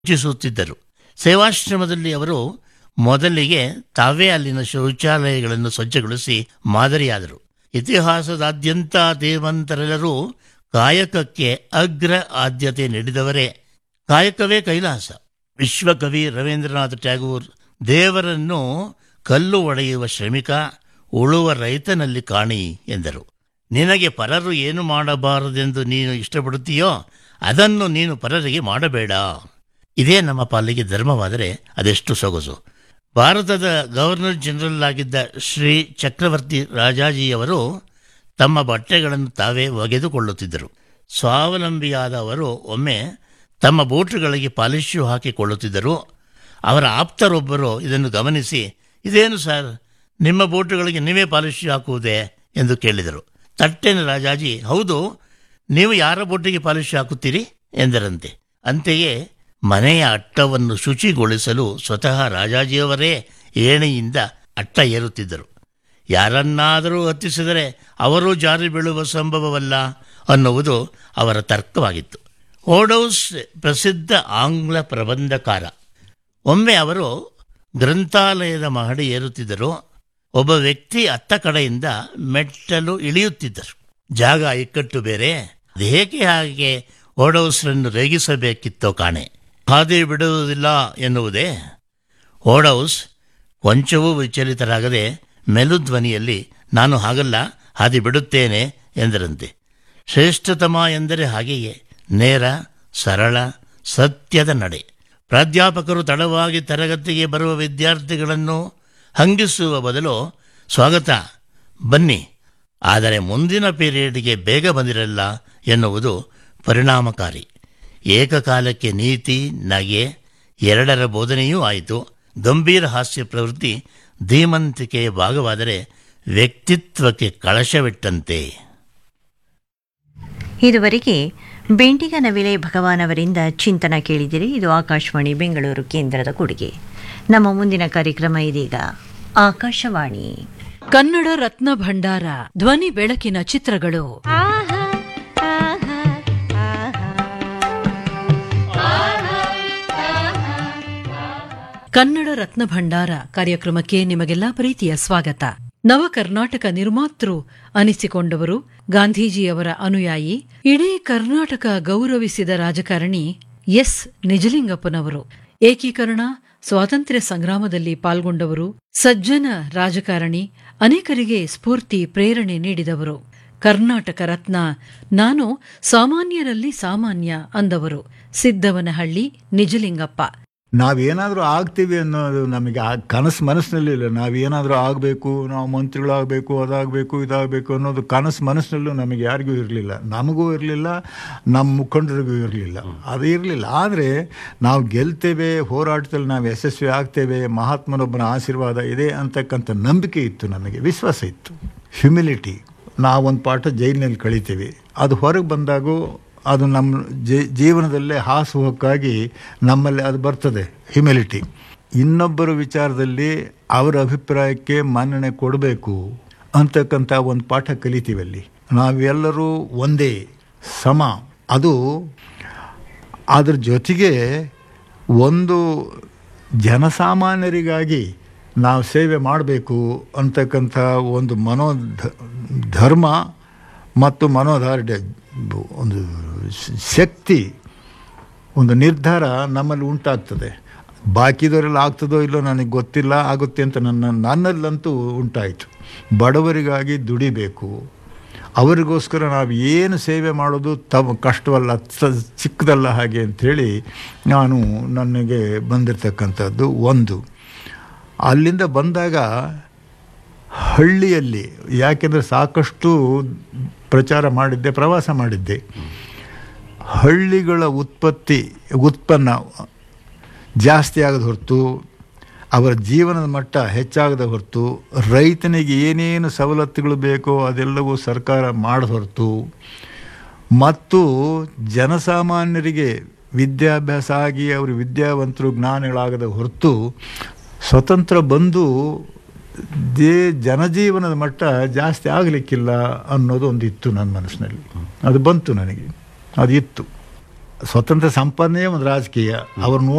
ಸೂಚಿಸುತ್ತಿದ್ದರು ಸೇವಾಶ್ರಮದಲ್ಲಿ ಅವರು ಮೊದಲಿಗೆ ತಾವೇ ಅಲ್ಲಿನ ಶೌಚಾಲಯಗಳನ್ನು ಸ್ವಚ್ಛಗೊಳಿಸಿ ಮಾದರಿಯಾದರು ಇತಿಹಾಸದಾದ್ಯಂತ ಧೀಮಂತರೆಲ್ಲರೂ ಕಾಯಕಕ್ಕೆ ಅಗ್ರ ಆದ್ಯತೆ ನೀಡಿದವರೇ ಕಾಯಕವೇ ಕೈಲಾಸ ವಿಶ್ವಕವಿ ರವೀಂದ್ರನಾಥ ಟ್ಯಾಗೂರ್ ದೇವರನ್ನು ಕಲ್ಲು ಒಡೆಯುವ ಶ್ರಮಿಕ ಉಳುವ ರೈತನಲ್ಲಿ ಕಾಣಿ ಎಂದರು ನಿನಗೆ ಪರರು ಏನು ಮಾಡಬಾರದೆಂದು ನೀನು ಇಷ್ಟಪಡುತ್ತೀಯೋ ಅದನ್ನು ನೀನು ಪರರಿಗೆ ಮಾಡಬೇಡ ಇದೇ ನಮ್ಮ ಪಾಲಿಗೆ ಧರ್ಮವಾದರೆ ಅದೆಷ್ಟು ಸೊಗಸು ಭಾರತದ ಗವರ್ನರ್ ಜನರಲ್ ಆಗಿದ್ದ ಶ್ರೀ ಚಕ್ರವರ್ತಿ ರಾಜಾಜಿಯವರು ತಮ್ಮ ಬಟ್ಟೆಗಳನ್ನು ತಾವೇ ಒಗೆದುಕೊಳ್ಳುತ್ತಿದ್ದರು ಸ್ವಾವಲಂಬಿಯಾದ ಅವರು ಒಮ್ಮೆ ತಮ್ಮ ಬೂಟುಗಳಿಗೆ ಪಾಲಿಶು ಹಾಕಿಕೊಳ್ಳುತ್ತಿದ್ದರು ಅವರ ಆಪ್ತರೊಬ್ಬರು ಇದನ್ನು ಗಮನಿಸಿ ಇದೇನು ಸರ್ ನಿಮ್ಮ ಬೂಟುಗಳಿಗೆ ನೀವೇ ಪಾಲಿಶು ಹಾಕುವುದೇ ಎಂದು ಕೇಳಿದರು ತಟ್ಟೆನ ರಾಜಾಜಿ ಹೌದು ನೀವು ಯಾರ ಬೂಟಿಗೆ ಪಾಲಿಶು ಹಾಕುತ್ತೀರಿ ಎಂದರಂತೆ ಅಂತೆಯೇ ಮನೆಯ ಅಟ್ಟವನ್ನು ಶುಚಿಗೊಳಿಸಲು ಸ್ವತಃ ರಾಜಾಜಿಯವರೇ ಏಣಿಯಿಂದ ಅಟ್ಟ ಏರುತ್ತಿದ್ದರು ಯಾರನ್ನಾದರೂ ಹತ್ತಿಸಿದರೆ ಅವರು ಜಾರಿ ಬೀಳುವ ಸಂಭವವಲ್ಲ ಅನ್ನುವುದು ಅವರ ತರ್ಕವಾಗಿತ್ತು ಓಡೌಸ್ ಪ್ರಸಿದ್ಧ ಆಂಗ್ಲ ಪ್ರಬಂಧಕಾರ ಒಮ್ಮೆ ಅವರು ಗ್ರಂಥಾಲಯದ ಮಹಡಿ ಏರುತ್ತಿದ್ದರು ಒಬ್ಬ ವ್ಯಕ್ತಿ ಅತ್ತ ಕಡೆಯಿಂದ ಮೆಟ್ಟಲು ಇಳಿಯುತ್ತಿದ್ದರು ಜಾಗ ಇಕ್ಕಟ್ಟು ಬೇರೆ ಅದೇಕೆ ಹಾಗೆ ಓಡೌಸ್ರನ್ನು ರೇಗಿಸಬೇಕಿತ್ತೋ ಕಾಣೆ ಹಾದಿ ಬಿಡುವುದಿಲ್ಲ ಎನ್ನುವುದೇ ಓಡೌಸ್ ಕೊಂಚವೂ ವಿಚಲಿತರಾಗದೆ ಮೆಲುಧ್ವನಿಯಲ್ಲಿ ನಾನು ಹಾಗಲ್ಲ ಹಾದಿ ಬಿಡುತ್ತೇನೆ ಎಂದರಂತೆ ಶ್ರೇಷ್ಠತಮ ಎಂದರೆ ಹಾಗೆಯೇ ನೇರ ಸರಳ ಸತ್ಯದ ನಡೆ ಪ್ರಾಧ್ಯಾಪಕರು ತಡವಾಗಿ ತರಗತಿಗೆ ಬರುವ ವಿದ್ಯಾರ್ಥಿಗಳನ್ನು ಹಂಗಿಸುವ ಬದಲು ಸ್ವಾಗತ ಬನ್ನಿ ಆದರೆ ಮುಂದಿನ ಪೀರಿಯಡ್ಗೆ ಬೇಗ ಬಂದಿರಲ್ಲ ಎನ್ನುವುದು ಪರಿಣಾಮಕಾರಿ ಏಕಕಾಲಕ್ಕೆ ನೀತಿ ನಗೆ ಎರಡರ ಬೋಧನೆಯೂ ಆಯಿತು ಗಂಭೀರ ಹಾಸ್ಯ ಪ್ರವೃತ್ತಿ ಧೀಮಂತಿಕೆಯ ಭಾಗವಾದರೆ ವ್ಯಕ್ತಿತ್ವಕ್ಕೆ ಕಳಶವಿಟ್ಟಂತೆ ಇದುವರೆಗೆ ಬೆಂಟಿಗ ನವಿಲೆ ಭಗವಾನ್ ಅವರಿಂದ ಚಿಂತನ ಕೇಳಿದಿರಿ ಇದು ಆಕಾಶವಾಣಿ ಬೆಂಗಳೂರು ಕೇಂದ್ರದ ಕೊಡುಗೆ ನಮ್ಮ ಮುಂದಿನ ಕಾರ್ಯಕ್ರಮ ಇದೀಗ ಆಕಾಶವಾಣಿ ಕನ್ನಡ ರತ್ನ ಭಂಡಾರ ಧ್ವನಿ ಬೆಳಕಿನ ಚಿತ್ರಗಳು ಕನ್ನಡ ರತ್ನ ಭಂಡಾರ ಕಾರ್ಯಕ್ರಮಕ್ಕೆ ನಿಮಗೆಲ್ಲ ಪ್ರೀತಿಯ ಸ್ವಾಗತ ನವ ಕರ್ನಾಟಕ ನಿರ್ಮಾತೃ ಅನಿಸಿಕೊಂಡವರು ಗಾಂಧೀಜಿಯವರ ಅನುಯಾಯಿ ಇಡೀ ಕರ್ನಾಟಕ ಗೌರವಿಸಿದ ರಾಜಕಾರಣಿ ಎಸ್ ನಿಜಲಿಂಗಪ್ಪನವರು ಏಕೀಕರಣ ಸ್ವಾತಂತ್ರ್ಯ ಸಂಗ್ರಾಮದಲ್ಲಿ ಪಾಲ್ಗೊಂಡವರು ಸಜ್ಜನ ರಾಜಕಾರಣಿ ಅನೇಕರಿಗೆ ಸ್ಫೂರ್ತಿ ಪ್ರೇರಣೆ ನೀಡಿದವರು ಕರ್ನಾಟಕ ರತ್ನ ನಾನು ಸಾಮಾನ್ಯರಲ್ಲಿ ಸಾಮಾನ್ಯ ಅಂದವರು ಸಿದ್ದವನಹಳ್ಳಿ ನಿಜಲಿಂಗಪ್ಪ ನಾವೇನಾದರೂ ಆಗ್ತೀವಿ ಅನ್ನೋದು ನಮಗೆ ಆ ಕನಸು ಮನಸ್ಸಿನಲ್ಲಿ ಇಲ್ಲ ನಾವೇನಾದರೂ ಆಗಬೇಕು ನಾವು ಮಂತ್ರಿಗಳಾಗಬೇಕು ಅದಾಗಬೇಕು ಇದಾಗಬೇಕು ಅನ್ನೋದು ಕನಸು ಮನಸ್ಸಿನಲ್ಲೂ ನಮಗೆ ಯಾರಿಗೂ ಇರಲಿಲ್ಲ ನಮಗೂ ಇರಲಿಲ್ಲ ನಮ್ಮ ಮುಖಂಡರಿಗೂ ಇರಲಿಲ್ಲ ಅದು ಇರಲಿಲ್ಲ ಆದರೆ ನಾವು ಗೆಲ್ತೇವೆ ಹೋರಾಟದಲ್ಲಿ ನಾವು ಯಶಸ್ವಿ ಆಗ್ತೇವೆ ಮಹಾತ್ಮನೊಬ್ಬನ ಆಶೀರ್ವಾದ ಇದೆ ಅಂತಕ್ಕಂಥ ನಂಬಿಕೆ ಇತ್ತು ನಮಗೆ ವಿಶ್ವಾಸ ಇತ್ತು ಹ್ಯುಮಿಲಿಟಿ ನಾವೊಂದು ಪಾಠ ಜೈಲಿನಲ್ಲಿ ಕಳಿತೀವಿ ಅದು ಹೊರಗೆ ಬಂದಾಗೂ ಅದು ನಮ್ಮ ಜೀವನದಲ್ಲೇ ಹಾಸುಹೊಕ್ಕಾಗಿ ನಮ್ಮಲ್ಲಿ ಅದು ಬರ್ತದೆ ಹ್ಯುಮಿಲಿಟಿ ಇನ್ನೊಬ್ಬರ ವಿಚಾರದಲ್ಲಿ ಅವರ ಅಭಿಪ್ರಾಯಕ್ಕೆ ಮನ್ನಣೆ ಕೊಡಬೇಕು ಅಂತಕ್ಕಂಥ ಒಂದು ಪಾಠ ಕಲಿತೀವಿ ಅಲ್ಲಿ ನಾವೆಲ್ಲರೂ ಒಂದೇ ಸಮ ಅದು ಅದ್ರ ಜೊತೆಗೆ ಒಂದು ಜನಸಾಮಾನ್ಯರಿಗಾಗಿ ನಾವು ಸೇವೆ ಮಾಡಬೇಕು ಅಂತಕ್ಕಂಥ ಒಂದು ಮನೋ ಧರ್ಮ ಮತ್ತು ಮನೋಧಾರ್ಢ್ಯ ಒಂದು ಶಕ್ತಿ ಒಂದು ನಿರ್ಧಾರ ನಮ್ಮಲ್ಲಿ ಉಂಟಾಗ್ತದೆ ಬಾಕಿದವರೆಲ್ಲ ಆಗ್ತದೋ ಇಲ್ಲೋ ನನಗೆ ಗೊತ್ತಿಲ್ಲ ಆಗುತ್ತೆ ಅಂತ ನನ್ನ ನನ್ನಲ್ಲಂತೂ ಉಂಟಾಯಿತು ಬಡವರಿಗಾಗಿ ದುಡಿಬೇಕು ಅವರಿಗೋಸ್ಕರ ನಾವು ಏನು ಸೇವೆ ಮಾಡೋದು ತಮ್ಮ ಕಷ್ಟವಲ್ಲ ಚಿಕ್ಕದಲ್ಲ ಹಾಗೆ ಅಂಥೇಳಿ ನಾನು ನನಗೆ ಬಂದಿರತಕ್ಕಂಥದ್ದು ಒಂದು ಅಲ್ಲಿಂದ ಬಂದಾಗ ಹಳ್ಳಿಯಲ್ಲಿ ಯಾಕೆಂದರೆ ಸಾಕಷ್ಟು ಪ್ರಚಾರ ಮಾಡಿದ್ದೆ ಪ್ರವಾಸ ಮಾಡಿದ್ದೆ ಹಳ್ಳಿಗಳ ಉತ್ಪತ್ತಿ ಉತ್ಪನ್ನ ಜಾಸ್ತಿ ಆಗದ ಹೊರತು ಅವರ ಜೀವನದ ಮಟ್ಟ ಹೆಚ್ಚಾಗದ ಹೊರತು ರೈತನಿಗೆ ಏನೇನು ಸವಲತ್ತುಗಳು ಬೇಕೋ ಅದೆಲ್ಲವೂ ಸರ್ಕಾರ ಮಾಡದ ಹೊರತು ಮತ್ತು ಜನಸಾಮಾನ್ಯರಿಗೆ ವಿದ್ಯಾಭ್ಯಾಸ ಆಗಿ ಅವರು ವಿದ್ಯಾವಂತರು ಜ್ಞಾನಿಗಳಾಗದ ಹೊರತು ಸ್ವತಂತ್ರ ಬಂದು ದೇ ಜನಜೀವನದ ಮಟ್ಟ ಜಾಸ್ತಿ ಆಗಲಿಕ್ಕಿಲ್ಲ ಅನ್ನೋದು ಒಂದು ಇತ್ತು ನನ್ನ ಮನಸ್ಸಿನಲ್ಲಿ ಅದು ಬಂತು ನನಗೆ ಅದು ಇತ್ತು ಸ್ವತಂತ್ರ ಸಂಪಾದನೆಯೇ ಒಂದು ರಾಜಕೀಯ ಅವ್ರು